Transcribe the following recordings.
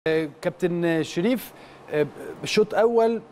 كابتن شريف شوط اول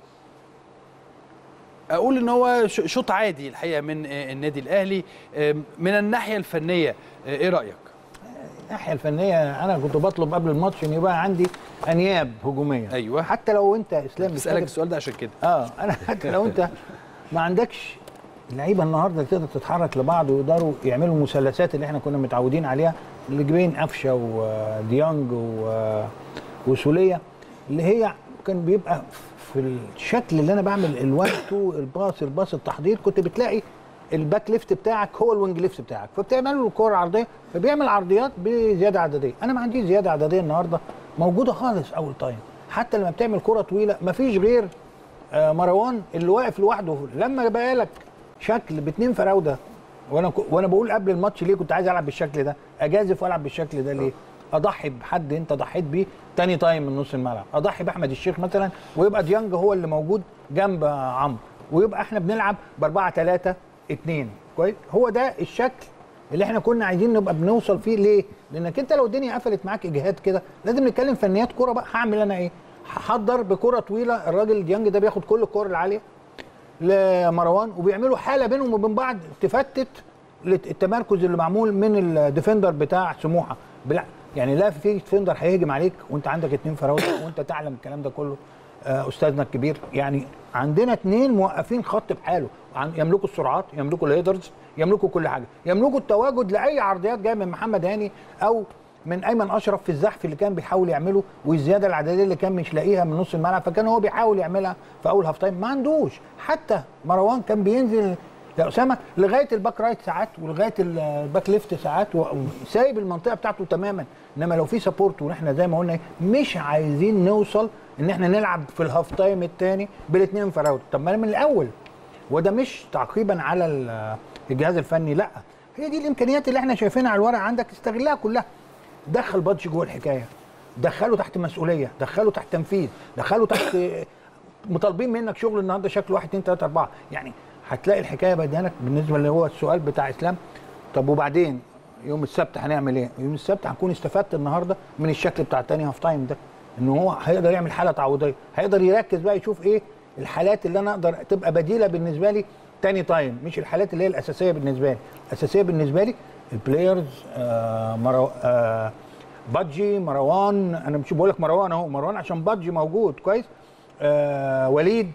اقول ان هو شوط عادي الحقيقه من النادي الاهلي من الناحيه الفنيه ايه رايك الناحيه الفنيه انا كنت بطلب قبل الماتش ان يبقى عندي انياب هجوميه ايوه حتى لو انت اسلام بسالك السؤال ده عشان كده اه انا حتى لو انت ما عندكش اللعيبه النهارده تقدر تتحرك لبعض ويقدروا يعملوا المثلثات اللي احنا كنا متعودين عليها اللي بين قفشه وديانج و... وسوليه اللي هي كان بيبقى في الشكل اللي انا بعمل الوان تو الباص الباص التحضير كنت بتلاقي الباك ليفت بتاعك هو الوينج ليفت بتاعك فبتعمل له الكوره عرضيه فبيعمل عرضيات بزياده عدديه انا ما عنديش زياده عدديه النهارده موجوده خالص اول تايم حتى لما بتعمل كره طويله ما فيش غير مروان اللي واقف لوحده لما بقى لك شكل باثنين فراوده وانا وانا بقول قبل الماتش ليه كنت عايز العب بالشكل ده اجازف والعب بالشكل ده ليه اضحي بحد انت ضحيت بيه تاني تايم من نص الملعب اضحي باحمد الشيخ مثلا ويبقى ديانج هو اللي موجود جنب عمرو ويبقى احنا بنلعب ب 4 3 2 كويس هو ده الشكل اللي احنا كنا عايزين نبقى بنوصل فيه ليه لانك انت لو الدنيا قفلت معاك اجهاد كده لازم نتكلم فنيات كوره بقى هعمل انا ايه هحضر بكره طويله الراجل ديانج ده بياخد كل الكور العاليه لمروان وبيعملوا حاله بينهم وبين بعض تفتت التمركز اللي معمول من الديفندر بتاع سموحه بلا يعني لا في ديفندر هيهجم عليك وانت عندك اتنين فراوده وانت تعلم الكلام ده كله استاذنا الكبير يعني عندنا اتنين موقفين خط بحاله يملكوا السرعات يملكوا الهيدرز يملكوا كل حاجه يملكوا التواجد لاي عرضيات جايه من محمد هاني او من ايمن اشرف في الزحف اللي كان بيحاول يعمله والزياده العدديه اللي كان مش لاقيها من نص الملعب فكان هو بيحاول يعملها في اول هاف تايم ما عندوش حتى مروان كان بينزل يا اسامه لغايه الباك رايت ساعات ولغايه الباك ليفت ساعات وسايب المنطقه بتاعته تماما انما لو في سبورت واحنا زي ما قلنا مش عايزين نوصل ان احنا نلعب في الهاف تايم الثاني بالاثنين فراوده طب ما انا من الاول وده مش تعقيبا على الجهاز الفني لا هي دي الامكانيات اللي احنا شايفينها على الورق عندك استغلها كلها دخل بادج جوه الحكايه دخله تحت مسؤوليه دخله تحت تنفيذ دخله تحت مطالبين منك شغل النهارده شكل 1 2 3 4 يعني هتلاقي الحكايه بدانك بالنسبه اللي هو السؤال بتاع اسلام طب وبعدين يوم السبت هنعمل ايه؟ يوم السبت هنكون استفدت النهارده من الشكل بتاع الثاني هاف تايم ده ان هو هيقدر يعمل حاله تعويضيه هيقدر يركز بقى يشوف ايه الحالات اللي انا اقدر تبقى بديله بالنسبه لي تاني تايم مش الحالات اللي هي الاساسيه بالنسبه لي الاساسيه بالنسبه لي البلايرز آه مرو آه بادجي مروان انا مش بقول لك مروان اهو مروان عشان بادجي موجود كويس آه وليد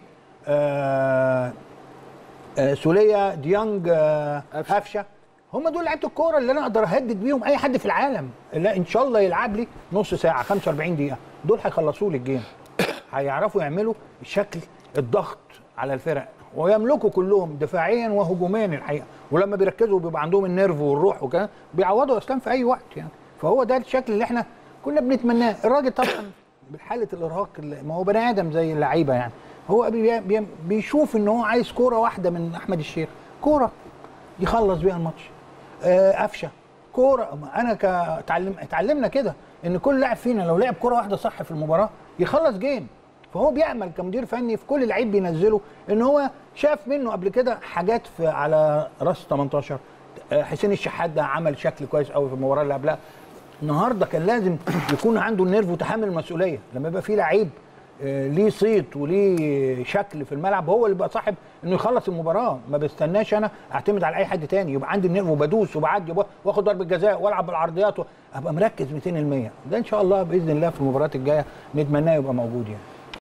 آه آه سوليه ديانج آه قفشه هم دول لعيبه الكوره اللي انا اقدر اهدد بيهم اي حد في العالم اللي ان شاء الله يلعب لي نص ساعه 45 دقيقه دول هيخلصوا لي الجيم هيعرفوا يعملوا شكل الضغط على الفرق ويملكوا كلهم دفاعيا وهجوميا الحقيقه ولما بيركزوا بيبقى عندهم النيرف والروح وكده بيعوضوا اسلام في اي وقت يعني فهو ده الشكل اللي احنا كنا بنتمناه الراجل طبعا بحاله الارهاق ما هو بني ادم زي اللعيبه يعني هو بي بي بيشوف ان هو عايز كوره واحده من احمد الشيخ كوره يخلص بيها الماتش قفشه آه كوره انا كتعلم اتعلمنا كده ان كل لاعب فينا لو لعب كوره واحده صح في المباراه يخلص جيم فهو بيعمل كمدير فني في كل لعيب بينزله ان هو شاف منه قبل كده حاجات في على راس 18 حسين الشحات ده عمل شكل كويس قوي في المباراه اللي قبلها النهارده كان لازم يكون عنده النيرف وتحمل المسؤوليه لما يبقى في لعيب ليه صيت وليه شكل في الملعب هو اللي بقى صاحب انه يخلص المباراه ما بستناش انا اعتمد على اي حد تاني يبقى عندي النيرف وبدوس وبعدي واخد ضربه جزاء والعب بالعرضيات ابقى مركز 200% ده ان شاء الله باذن الله في المباريات الجايه نتمناه يبقى موجود يعني